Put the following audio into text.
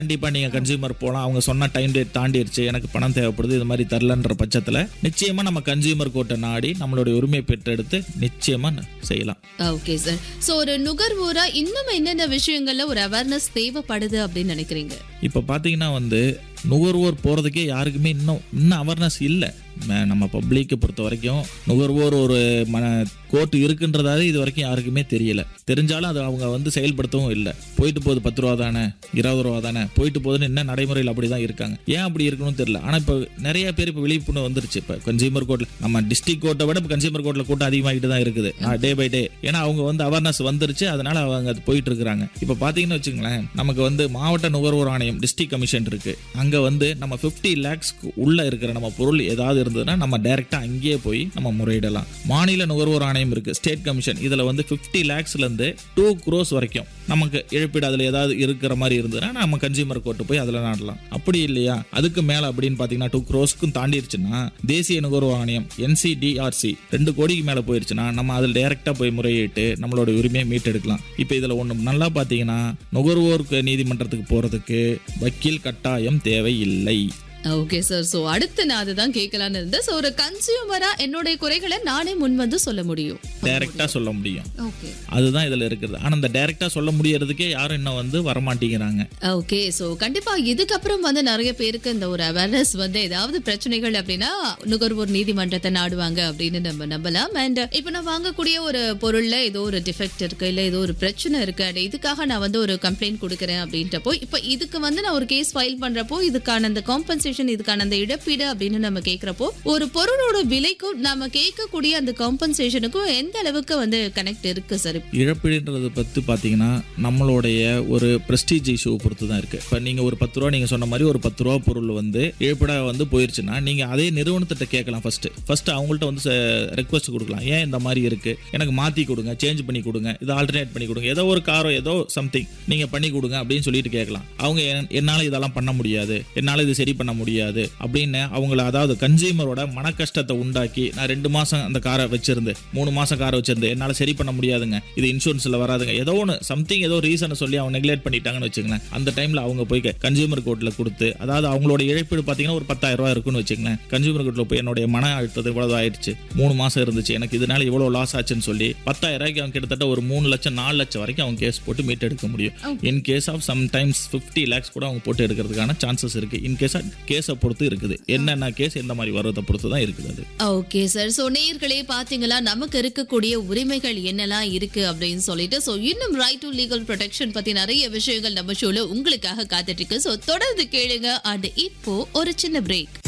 கண்டிப்பா நீங்க கன்சியூமர் போலாம் அவங்க சொன்ன டைம் டேட் தாண்டிடுச்சு எனக்கு பணம் தேவைப்படுது இது மாதிரி தரலன்ற பட்சத்துல நிச்சயமா நம்ம கன்சியூமர் கோர்ட்டை நாடி நம்மளுடைய உரிமையை பெற்றெடுத்து நிச்சயமா ந- செய்யலாம் ஓகே சார் சோ ஒரு நுகர்வோரா இன்னும் என்னென்ன விஷயங்கள்ல ஒரு அவேர்னஸ் தேவைப்படுது அப்படின்னு நினைக்கிறீங்க இப்போ பார்த்தீங்கன்னா வந்து நுகர்வோர் போகிறதுக்கே யாருக்குமே இன்னும் இன்னும் அவேர்னஸ் இல்லை நம்ம பப்ளிக்கை பொறுத்த வரைக்கும் நுகர்வோர் ஒரு மன கோர்ட் இருக்குன்றதாவே இது வரைக்கும் யாருக்குமே தெரியல தெரிஞ்சாலும் அது அவங்க வந்து செயல்படுத்தவும் இல்லை போயிட்டு போகுது பத்து ரூபா தானே இருபது ரூபா தானே போயிட்டு போகுதுன்னு என்ன நடைமுறையில் அப்படி தான் இருக்காங்க ஏன் அப்படி இருக்கணும்னு தெரியல ஆனால் இப்போ நிறைய பேர் இப்போ விழிப்புணர்வு வந்துருச்சு இப்போ கன்சியூமர் கோர்ட்டில் நம்ம டிஸ்ட்ரிக்ட் கோர்ட்டை விட இப்போ கன்சியூமர் கோர்ட்டில் கூட்டம் அதிகமாகிட்டு தான் இருக்குது டே பை டே ஏன்னா அவங்க வந்து அவேர்னஸ் வந்துருச்சு அதனால அவங்க அது போயிட்டு இருக்கிறாங்க இப்போ பார்த்தீங்கன்னு வச்சுங்களேன் நமக்கு வந்து மாவட்ட நுகர்வோர் ஆணையம் டிஸ்ட்ரிக்ட் கமிஷன் இருக்கு அங்க வந்து நம்ம 50 லேக்ஸ்க்கு உள்ள இருக்கிற நம்ம பொருள் ஏதாவது இருந்ததுன்னா நம்ம டைரக்டா அங்கேயே போய் நம்ம முறையிடலாம் மாநில நுகர்வோர் ஆணையம் இருக்கு ஸ்டேட் கமிஷன் இதுல வந்து 50 லேக்ஸ்ல இருந்து டூ க்ரோஸ் வரைக்கும் நமக்கு இழப்பீடு அதுல ஏதாவது இருக்கிற மாதிரி இருந்ததுன்னா நம்ம கன்சியூமர் கோர்ட்டு போய் அதுல நாடலாம் அப்படி இல்லையா அதுக்கு மேல அப்படின்னு பாத்தீங்கன்னா டூ க்ரோஸ்க்கும் தாண்டிடுச்சுன்னா தேசிய நுகர்வோர் ஆணையம் என்சிடிஆர்சி ரெண்டு கோடிக்கு மேல போயிருச்சுன்னா நம்ம அதில் டைரக்டா போய் முறையிட்டு நம்மளோட உரிமையை மீட்டெடுக்கலாம் இப்போ இதுல ஒண்ணு நல்லா பாத்தீங்கன்னா நுகர்வோருக்கு நீதிமன்றத்துக்கு போறதுக்கு வக்கீல் கட்டாயம் தேவையில்லை ஓகே சார் சோ அடுத்து நான் அதுதான் கேட்கலான்னு இருந்தேன் சோ ஒரு கன்சியூமரா என்னுடைய குறைகளை நானே முன் வந்து சொல்ல முடியும் டைரக்டா சொல்ல முடியும் ஓகே அதுதான் இதுல இருக்குது ஆனா இந்த டைரக்டா சொல்ல முடியறதுக்கே யாரும் இன்னும் வந்து வரமாட்டேங்கிறாங்க ஓகே சோ கண்டிப்பா இதுக்கப்புறம் வந்து நிறைய பேருக்கு இந்த ஒரு அவேர்னஸ் வந்து ஏதாவது பிரச்சனைகள் அப்படின்னா நுகர்வோர் நீதிமன்றத்தை நாடுவாங்க அப்படின்னு நம்ம நம்பலாம் அண்ட் இப்போ நான் வாங்கக்கூடிய ஒரு பொருள்ல ஏதோ ஒரு டிஃபெக்ட் இருக்கு இல்ல ஏதோ ஒரு பிரச்சனை இருக்கு and இதுக்காக நான் வந்து ஒரு கம்ப்ளைண்ட் கொடுக்குறேன் அப்படின்றப்போ இப்போ இதுக்கு வந்து நான் ஒரு கேஸ் ஃபைல் பண்றப்போ இதுக்கான அந்த காம்பன்சேஷன் இதுக்கான அந்த இழப்பீடு அப்படின்னு நம்ம கேட்கறப்போ ஒரு பொருளோட விலைக்கும் நம்ம கேட்கக்கூடிய அந்த காம்பன்சேஷனுக்கும் எந்த அளவுக்கு வந்து கனெக்ட் இருக்கு சார் இழப்பீடுன்றதை பற்றி பார்த்தீங்கன்னா நம்மளுடைய ஒரு ப்ரெஸ்டீஜ் இஷ்யூவை பொறுத்து தான் இருக்குது இப்போ நீங்கள் ஒரு பத்து ரூபா நீங்கள் சொன்ன மாதிரி ஒரு பத்து ரூபா பொருள் வந்து இழப்பீடாக வந்து போயிருச்சுன்னா நீங்கள் அதே நிறுவனத்திட்ட கேட்கலாம் ஃபஸ்ட்டு ஃபஸ்ட்டு அவங்கள்ட்ட வந்து ரெக்வஸ்ட் கொடுக்கலாம் ஏன் இந்த மாதிரி இருக்குது எனக்கு மாற்றி கொடுங்க சேஞ்ச் பண்ணி கொடுங்க இதை ஆல்டர்னேட் பண்ணி கொடுங்க ஏதோ ஒரு காரோ ஏதோ சம்திங் நீங்கள் பண்ணி கொடுங்க அப்படின்னு சொல்லிட்டு கேட்கலாம் அவங்க என்- என்னால் இதெல்லாம் பண்ண முடியாது என்னால் இது சரி பண்ண முடியாது அப்படின்னு அவங்கள அதாவது கன்சியூமரோட மன கஷ்டத்தை உண்டாக்கி நான் ரெண்டு மாதம் அந்த காரை வச்சிருந்து மூணு மாதம் காரை வச்சிருந்து என்னால் சரி பண்ண முடியாதுங்க இது இன்சூரன்ஸில் வராதுங்க ஏதோ ஒன்று சம்திங் ஏதோ ரீசனை சொல்லி அவங்க நெக்லெக்ட் பண்ணிட்டாங்கன்னு வச்சுங்களேன் அந்த டைமில் அவங்க போய் கன்சியூமர் கோர்ட்டில் கொடுத்து அதாவது அவங்களோட இழப்பீடு பார்த்தீங்கன்னா ஒரு பத்தாயிரம் ரூபாய் இருக்குன்னு வச்சுங்களேன் கன்சியூமர் கோர்ட்டில் போய் என்னுடைய மன அழுத்தது இவ்வளவு ஆயிடுச்சு மூணு மாதம் இருந்துச்சு எனக்கு இதனால இவ்வளோ லாஸ் ஆச்சுன்னு சொல்லி பத்தாயிரம் ரூபாய்க்கு அவங்க கிட்டத்தட்ட ஒரு மூணு லட்சம் நாலு லட்சம் வரைக்கும் அவங்க கேஸ் போட்டு மீட் எடுக்க முடியும் in case of sometimes fifty lakhs கூட அவங்க போட்டு எடுக்கிறதுக்கான சான்சஸ் இருக்கு இன் கேஸ் கேஸை பொறுத்து இருக்குது என்னென்ன கேஸ் எந்த மாதிரி வர்றதை பொறுத்து தான் இருக்குது அது ஓகே சார் சோ நேயர்களே பாத்தீங்களா நமக்கு இருக்கக்கூடிய உரிமைகள் என்னெல்லாம் இருக்கு அப்படின்னு சொல்லிட்டு சோ இன்னும் ரைட் டு லீகல் ப்ரொடெக்ஷன் பத்தி நிறைய விஷயங்கள் நம்ம ஷோல உங்களுக்காக காத்துட்டு இருக்கு சோ தொடர்ந்து கேளுங்க அண்ட் இப்போ ஒரு சின்ன பிரேக்